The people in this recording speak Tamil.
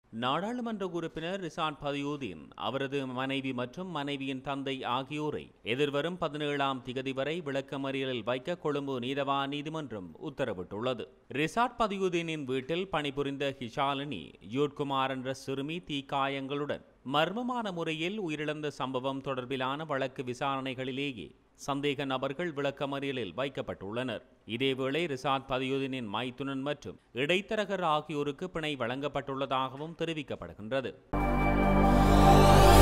நாடாளுமன்ற உறுப்பினர் ரிசாட் பதியுதீன் அவரது மனைவி மற்றும் மனைவியின் தந்தை ஆகியோரை எதிர்வரும் பதினேழாம் திகதி வரை விளக்கமறியலில் வைக்க கொழும்பு நீதவான் நீதிமன்றம் உத்தரவிட்டுள்ளது ரிசாட் பதியுதீனின் வீட்டில் பணிபுரிந்த ஹிஷாலினி யூட்குமார் என்ற சிறுமி தீக்காயங்களுடன் மர்மமான முறையில் உயிரிழந்த சம்பவம் தொடர்பிலான வழக்கு விசாரணைகளிலேயே சந்தேக நபர்கள் விளக்கமறியலில் வைக்கப்பட்டுள்ளனர் இதேவேளை ரிசாத் பதியுதீனின் மைத்துனன் மற்றும் இடைத்தரகர் ஆகியோருக்கு பிணை வழங்கப்பட்டுள்ளதாகவும் தெரிவிக்கப்படுகின்றது